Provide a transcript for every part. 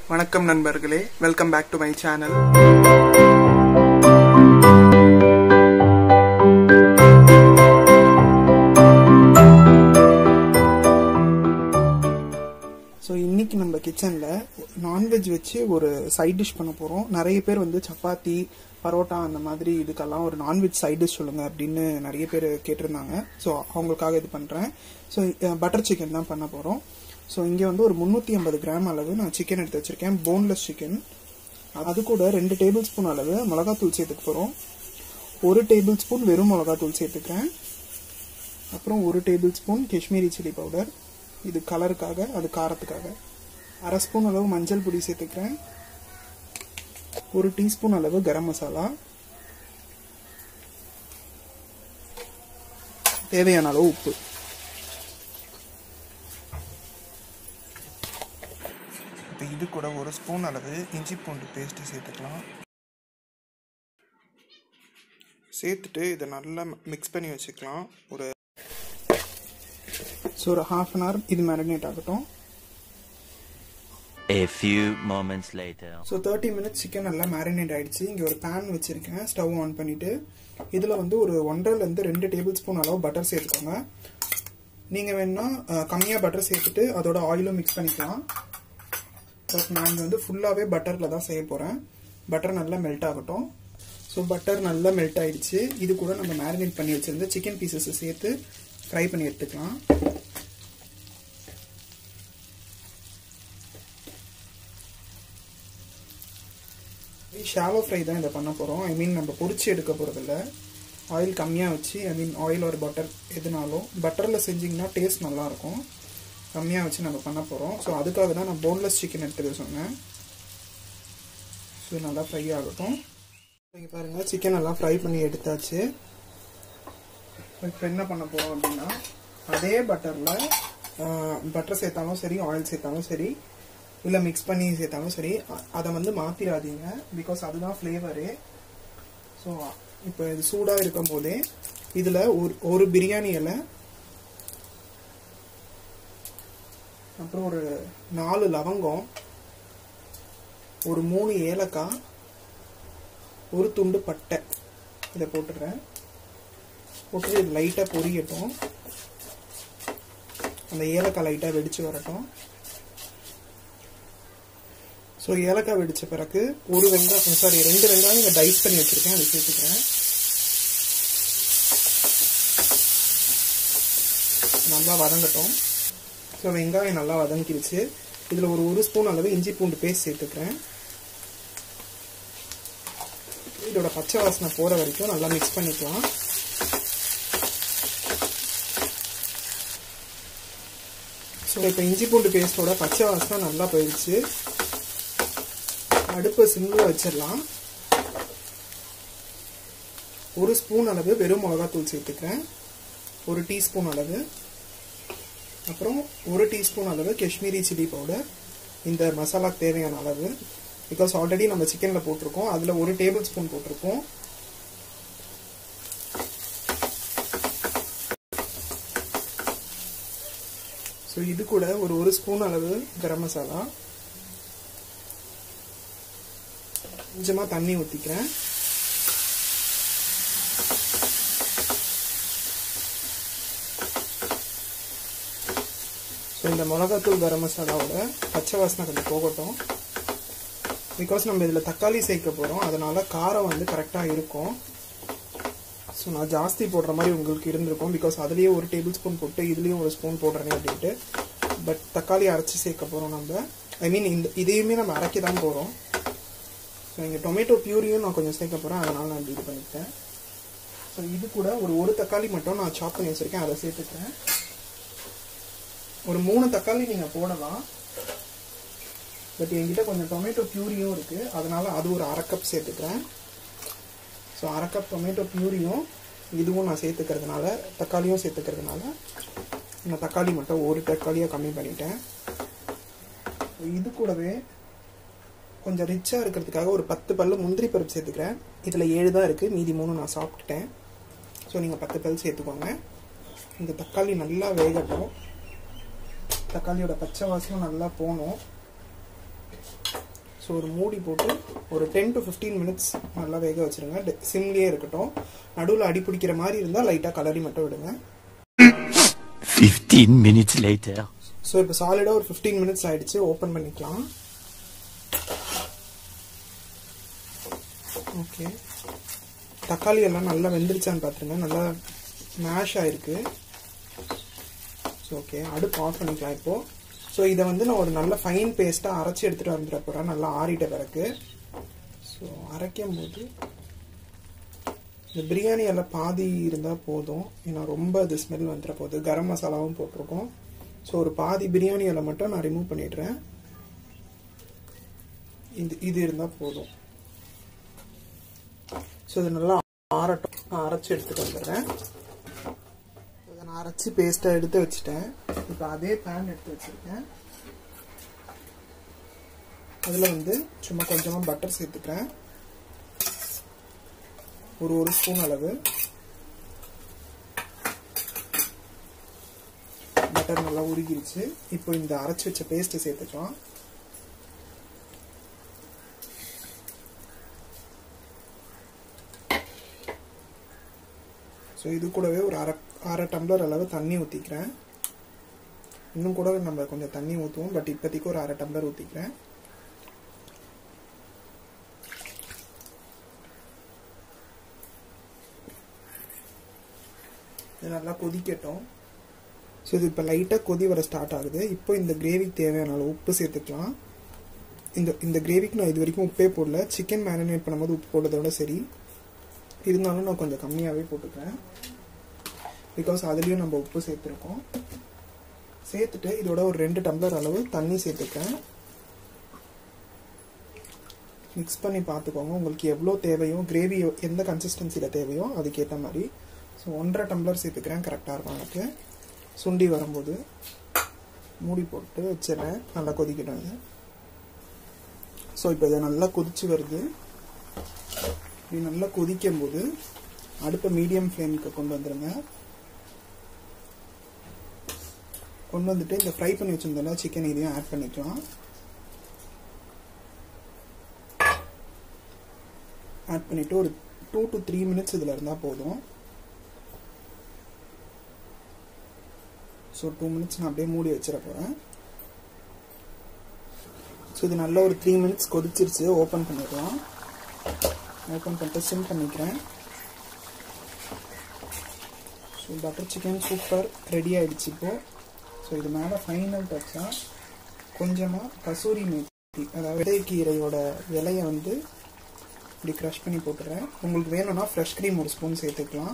வணக்கம் நண்பர்களே welcome back to my channel so இன்னைக்கு நம்ம கிச்சனில் நான்வெஜ் வச்சு ஒரு சைட் டிஷ் பண்ண போகிறோம் நிறைய பேர் வந்து சப்பாத்தி பரோட்டா அந்த மாதிரி இதுக்கெல்லாம் ஒரு நான்வெஜ் சைட் டிஷ் சொல்லுங்கள் அப்படின்னு நிறைய பேர் கேட்டிருந்தாங்க ஸோ அவங்களுக்காக இது பண்ணுறேன் ஸோ பட்டர் சிக்கன் தான் பண்ண போகிறோம் ஸோ இங்கே வந்து ஒரு முந்நூற்றி ஐம்பது கிராம் அளவு நான் சிக்கன் எடுத்து வச்சுருக்கேன் போன்லெஸ் சிக்கன் அது கூட ரெண்டு டேபிள் ஸ்பூன் அளவு மிளகாத்தூள் சேர்த்துக்க போகிறோம் ஒரு டேபிள் ஸ்பூன் வெறும் மிளகாத்தூள் சேர்த்துக்கிறேன் அப்புறம் ஒரு tablespoon Kashmiri chilli powder இது கலருக்காக அது காரத்துக்காக அரை ஸ்பூன் அளவு மஞ்சள் பொடி சேர்த்துக்கிறேன் ஒரு டீஸ்பூன் அளவு கரம் மசாலா தேவையான அளவு உப்பு இப்போ இது கூட ஒரு ஸ்பூன் அளவு இஞ்சி பூண்டு பேஸ்ட்டு சேர்த்துக்கலாம் சேர்த்துட்டு இதை நல்லா மிக்ஸ் பண்ணி வச்சுக்கலாம் ஒரு ஸோ ஒரு ஹாஃப் அன் ஹவர் இது மேரினேட் ஆகட்டும் A few moments later. So thirty minutes chicken நல்லா மேரினேட் ஆயிடுச்சு இங்கே ஒரு பேன் வச்சுருக்கேன் ஸ்டவ் ஆன் பண்ணிவிட்டு இதில் வந்து ஒரு ஒன்றரைலேருந்து ரெண்டு டேபிள் ஸ்பூன் அளவு பட்டர் சேர்த்துக்கோங்க நீங்கள் வேணுன்னா கம்மியாக பட்டர் சேர்த்துட்டு அதோட ஆயிலும் மிக்ஸ் பண்ணிக்கலாம் பட் நான் இங்கே வந்து ஃபுல்லாகவே பட்டரில் தான் செய்ய போகிறேன் பட்டர் நல்லா மெல்ட் ஆகட்டும் ஸோ பட்டர் நல்லா மெல்ட் ஆயிடுச்சு இது கூட நம்ம மேரினேட் பண்ணி வச்சுருந்த சிக்கன் பீசஸை சேர்த்து ஃப்ரை பண்ணி எடுத்துக்கலாம் ஷாலோ ஃப்ரை தான் இதை பண்ண போகிறோம் ஐ மீன் நம்ம பொரிச்சு எடுக்க போகிறதில்ல ஆயில் கம்மியாக வச்சு ஐ மீன் ஆயில் ஒரு பட்டர் எதுனாலும் பட்டரில் செஞ்சிங்கன்னா டேஸ்ட் நல்லாயிருக்கும் கம்மியாக வச்சு நம்ம பண்ண போகிறோம் ஸோ அதுக்காக தான் நான் போன்லெஸ் சிக்கன் எடுத்துக்க சொன்னேன் ஸோ நல்லா ஃப்ரை ஆகட்டும் இங்கே பாருங்கள் சிக்கன் நல்லா ஃப்ரை பண்ணி எடுத்தாச்சு இப்போ என்ன பண்ண போகிறோம் அப்படின்னா அதே பட்டரில் பட்டர் சேர்த்தாலும் சரி ஆயில் சேர்த்தாலும் சரி இல்லை மிக்ஸ் பண்ணி சேர்த்தாலும் சரி அதை வந்து மாற்றிடாதீங்க பிகாஸ் அதுதான் ஃப்ளேவரு ஸோ இப்போ இது சூடாக இருக்கும் போதே இதில் ஒரு ஒரு பிரியாணி இலை அப்புறம் ஒரு நாலு லவங்கம் ஒரு மூணு ஏலக்காய் ஒரு துண்டு பட்டை இதை போட்டுடுறேன் போட்டு இது லைட்டாக பொரியட்டும் அந்த ஏலக்காய் லைட்டாக வெடிச்சு வரட்டும் ஸோ ஏலக்காய் வெடித்த பிறகு ஒரு வெங்காயம் சாரி ரெண்டு வெங்காயம் இங்கே டைஸ் பண்ணி வச்சுருக்கேன் அதை சேர்த்துக்கிறேன் நல்லா வதங்கட்டும் ஸோ வெங்காயம் நல்லா வதங்கிடுச்சு இதில் ஒரு ஒரு ஸ்பூன் அளவு இஞ்சி பூண்டு பேஸ்ட் சேர்த்துக்கிறேன் இதோட பச்சை வாசனை போகிற வரைக்கும் நல்லா மிக்ஸ் பண்ணிக்கலாம் ஸோ இப்போ இஞ்சி பூண்டு பேஸ்ட்டோட பச்சை வாசனை நல்லா போயிடுச்சு அடுப்பை சிம்மில் வச்சிடலாம் ஒரு ஸ்பூன் அளவு வெறும் மிளகாத்தூள் சேர்த்துக்கிறேன் ஒரு டீஸ்பூன் அளவு அப்புறம் ஒரு டீஸ்பூன் அளவு காஷ்மீரி சில்லி பவுடர் இந்த மசாலாக்கு தேவையான அளவு பிகாஸ் ஆல்ரெடி நம்ம சிக்கனில் போட்டிருக்கோம் அதில் ஒரு டேபிள் ஸ்பூன் போட்டிருக்கோம் ஸோ இது கூட ஒரு ஒரு ஸ்பூன் அளவு கரம் மசாலா கொஞ்சமாக தண்ணி ஊற்றிக்கிறேன் ஸோ இந்த மிளகாத்தூள் கரம் மசாலாவோட பச்சை வாசனை கொஞ்சம் போகட்டும் பிகாஸ் நம்ம இதில் தக்காளி சேர்க்க போகிறோம் அதனால் காரம் வந்து கரெக்டாக இருக்கும் ஸோ நான் ஜாஸ்தி போடுற மாதிரி உங்களுக்கு இருந்திருக்கும் பிகாஸ் அதுலேயே ஒரு டேபிள் ஸ்பூன் போட்டு இதுலேயும் ஒரு ஸ்பூன் போடுறேன் அப்படின்ட்டு பட் தக்காளி அரைச்சி சேர்க்க போகிறோம் நம்ம ஐ மீன் இந்த இதையுமே நம்ம அரைக்க தான் போகிறோம் ஸோ இங்கே டொமேட்டோ பியூரியும் நான் கொஞ்சம் சேர்க்க போகிறேன் அதனால் நான் இது பண்ணிட்டேன் ஸோ இது கூட ஒரு ஒரு தக்காளி மட்டும் நான் சாப் பண்ணி வச்சுருக்கேன் அதை சேர்த்துக்கிறேன் ஒரு மூணு தக்காளி நீங்கள் போடலாம் பட் என்கிட்ட கொஞ்சம் டொமேட்டோ பியூரியும் இருக்குது அதனால் அது ஒரு அரை கப் சேர்த்துக்கிறேன் ஸோ அரை கப் டொமேட்டோ பியூரியும் இதுவும் நான் சேர்த்துக்கிறதுனால தக்காளியும் சேர்த்துக்கிறதுனால நான் தக்காளி மட்டும் ஒரு தக்காளியாக கம்மி பண்ணிட்டேன் இது கூடவே கொஞ்சம் ரிச்சாக இருக்கிறதுக்காக ஒரு பத்து பல்லு முந்திரி பருப்பு சேர்த்துக்கிறேன் இதில் ஏழு தான் இருக்குது மீதி மூணு நான் சாப்பிட்டுட்டேன் ஸோ நீங்கள் பத்து பல் சேர்த்துக்கோங்க இந்த தக்காளி நல்லா வேகட்டும் தக்காளியோட பச்சை வாசனம் நல்லா போகணும் ஒரு மூடி போட்டு ஒரு டென் டு ஃபிஃப்டீன் மினிட்ஸ் நல்லா வேக வச்சுருங்க சிம்லேயே இருக்கட்டும் நடுவில் அடி பிடிக்கிற மாதிரி இருந்தால் லைட்டாக கலரி மட்டும் விடுங்க 15 minutes later. ஸோ இப்போ சாலிடாக ஒரு ஃபிஃப்டீன் மினிட்ஸ் ஆயிடுச்சு ஓப்பன் பண்ணிக்கலாம் ஓகே தக்காளி எல்லாம் நல்லா வெந்துருச்சான்னு பார்த்துருங்க நல்லா மேஷ் ஆயிருக்கு ஸோ ஓகே அடுப்பு ஆஃப் பண்ணிக்கலாம் இப்போது ஸோ இதை வந்து நான் ஒரு நல்ல ஃபைன் பேஸ்ட்டாக அரைச்சி எடுத்துகிட்டு வந்துட போகிறேன் நல்லா ஆறிட்ட பிறகு ஸோ அரைக்கும் போது இந்த பிரியாணி எல்லாம் பாதி இருந்தால் போதும் ஏன்னா ரொம்ப அது ஸ்மெல் வந்துட போகுது கரம் மசாலாவும் போட்டிருக்கோம் ஸோ ஒரு பாதி பிரியாணி இலை மட்டும் நான் ரிமூவ் பண்ணிடுறேன் இது இது இருந்தால் போதும் ஸோ இது நல்லா ஆறட்டும் நான் அரைச்சி எடுத்துட்டு வந்துடுறேன் இதை நான் அரைச்சி பேஸ்ட்டாக எடுத்து வச்சுட்டேன் இப்போ அதே பேன் எடுத்து வச்சுருக்கேன் அதில் வந்து சும்மா கொஞ்சமாக பட்டர் சேர்த்துக்கிறேன் ஒரு ஒரு ஸ்பூன் அளவு பட்டர் நல்லா உருகிருச்சு இப்போ இந்த அரைச்சி வச்ச பேஸ்ட்டை சேர்த்துக்கலாம் ஸோ இது கூடவே ஒரு அரை அரை டம்ளர் அளவு தண்ணி ஊற்றிக்கிறேன் இன்னும் கூட நம்ம கொஞ்சம் தண்ணி ஊற்றுவோம் பட் இப்போதைக்கு ஒரு அரை டம்ளர் ஊற்றிக்கிறேன் இது நல்லா கொதிக்கட்டும் ஸோ இது இப்போ லைட்டாக கொதி வர ஸ்டார்ட் ஆகுது இப்போ இந்த கிரேவிக்கு தேவையான அளவு உப்பு சேர்த்துக்கலாம் இந்த இந்த கிரேவிக்கு நான் இது வரைக்கும் உப்பே போடல சிக்கன் மேரினேட் பண்ணும்போது உப்பு போடுறதோட சரி இருந்தாலும் நான் கொஞ்சம் கம்மியாகவே போட்டுக்கிறேன் பிகாஸ் அதுலேயும் நம்ம உப்பு சேர்த்துருக்கோம் சேர்த்துட்டு இதோட ஒரு ரெண்டு டம்ளர் அளவு தண்ணி சேர்த்துக்கிறேன் மிக்ஸ் பண்ணி பார்த்துக்கோங்க உங்களுக்கு எவ்வளோ தேவையோ கிரேவி எந்த கன்சிஸ்டன்சியில் தேவையோ அதுக்கேற்ற மாதிரி ஸோ ஒன்றரை டம்ளர் சேர்த்துக்கிறேன் கரெக்டாக இருக்கும் எனக்கு சுண்டி வரும்போது மூடி போட்டு வச்சிடறேன் நல்லா கொதிக்கிட்டு ஸோ இப்போ இதை நல்லா கொதிச்சு வருது இப்படி நல்லா கொதிக்கும் போது அடுப்பை மீடியம் ஃப்ளேமுக்கு கொண்டு வந்துடுங்க கொண்டு வந்துட்டு இந்த ஃப்ரை பண்ணி வச்சிருந்தோம்ல சிக்கன் இதையும் ஆட் பண்ணிக்கலாம் ஆட் பண்ணிவிட்டு ஒரு டூ டு த்ரீ மினிட்ஸ் இதில் இருந்தால் போதும் ஸோ டூ மினிட்ஸ் நான் அப்படியே மூடி வச்சிட போகிறேன் ஸோ இது நல்லா ஒரு த்ரீ மினிட்ஸ் கொதிச்சிருச்சு ஓப்பன் பண்ணிடலாம் ஓப்பன் பண்ணிட்டு சிம் பண்ணிக்கிறேன் so butter chicken super ready ஆகிடுச்சு இப்போது ஸோ இது மேலே ஃபைனல் டச்சாக கொஞ்சமாக கசூரி மேத்தி அதாவது விதைக்கீரையோட இலையை வந்து இப்படி க்ரஷ் பண்ணி போட்டுறேன் உங்களுக்கு வேணும்னா ஃப்ரெஷ் க்ரீம் ஒரு ஸ்பூன் சேர்த்துக்கலாம்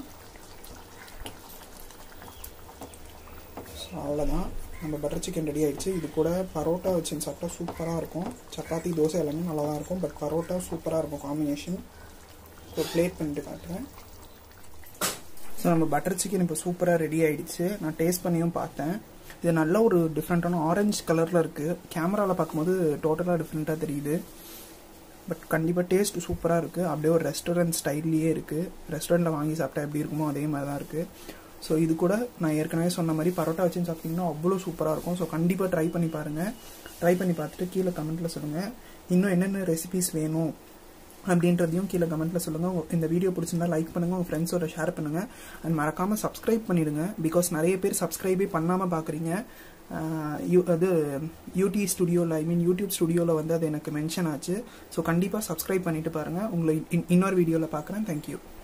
ஸோ அவ்வளோதான் நம்ம பட்டர் சிக்கன் ரெடி ஆயிடுச்சு இது கூட பரோட்டா வச்சு சாப்பிட்டா சூப்பராக இருக்கும் சப்பாத்தி தோசை எல்லாமே நல்லா தான் இருக்கும் பட் பரோட்டா சூப்பராக இருக்கும் காம்பினேஷன் ஸோ பிளேட் பண்ணிட்டு காட்டுறேன் ஸோ நம்ம பட்டர் சிக்கன் இப்போ சூப்பராக ரெடி ஆயிடுச்சு நான் டேஸ்ட் பண்ணியும் பார்த்தேன் இது நல்ல ஒரு டிஃப்ரெண்ட்டான ஆரஞ்சு கலரில் இருக்குது கேமராவில் பார்க்கும்போது டோட்டலாக டிஃப்ரெண்ட்டாக தெரியுது பட் கண்டிப்பாக டேஸ்ட் சூப்பராக இருக்குது அப்படியே ஒரு ரெஸ்டாரண்ட் ஸ்டைல்லையே இருக்குது ரெஸ்டாரண்ட்டில் வாங்கி சாப்பிட்டா எப்படி இருக்குமோ அதே மாதிரி தான் இருக்குது ஸோ இது கூட நான் ஏற்கனவே சொன்ன மாதிரி பரோட்டா வச்சு சாப்பிட்டிங்கன்னா அவ்வளோ சூப்பராக இருக்கும் ஸோ கண்டிப்பாக ட்ரை பண்ணி பாருங்கள் ட்ரை பண்ணி பார்த்துட்டு கீழே கமெண்ட்டில் சொல்லுங்கள் இன்னும் என்னென்ன ரெசிபிஸ் வேணும் அப்படின்றதையும் கீழே கமெண்ட்டில் சொல்லுங்கள் இந்த வீடியோ பிடிச்சிருந்தா லைக் பண்ணுங்கள் உங்கள் ஃப்ரெண்ட்ஸோட ஷேர் பண்ணுங்கள் அண்ட் மறக்காமல் சப்ஸ்கிரைப் பண்ணிடுங்க பிகாஸ் நிறைய பேர் சப்ஸ்கிரைபே பண்ணாமல் பார்க்குறீங்க யூ அது யூடி ஸ்டுடியோவில் ஐ மீன் யூடியூப் ஸ்டுடியோவில் வந்து அது எனக்கு மென்ஷன் ஆச்சு ஸோ கண்டிப்பாக சப்ஸ்கிரைப் பண்ணிட்டு பாருங்கள் உங்களை இன்னொரு வீடியோவில் பார்க்குறேன் தேங்க்யூ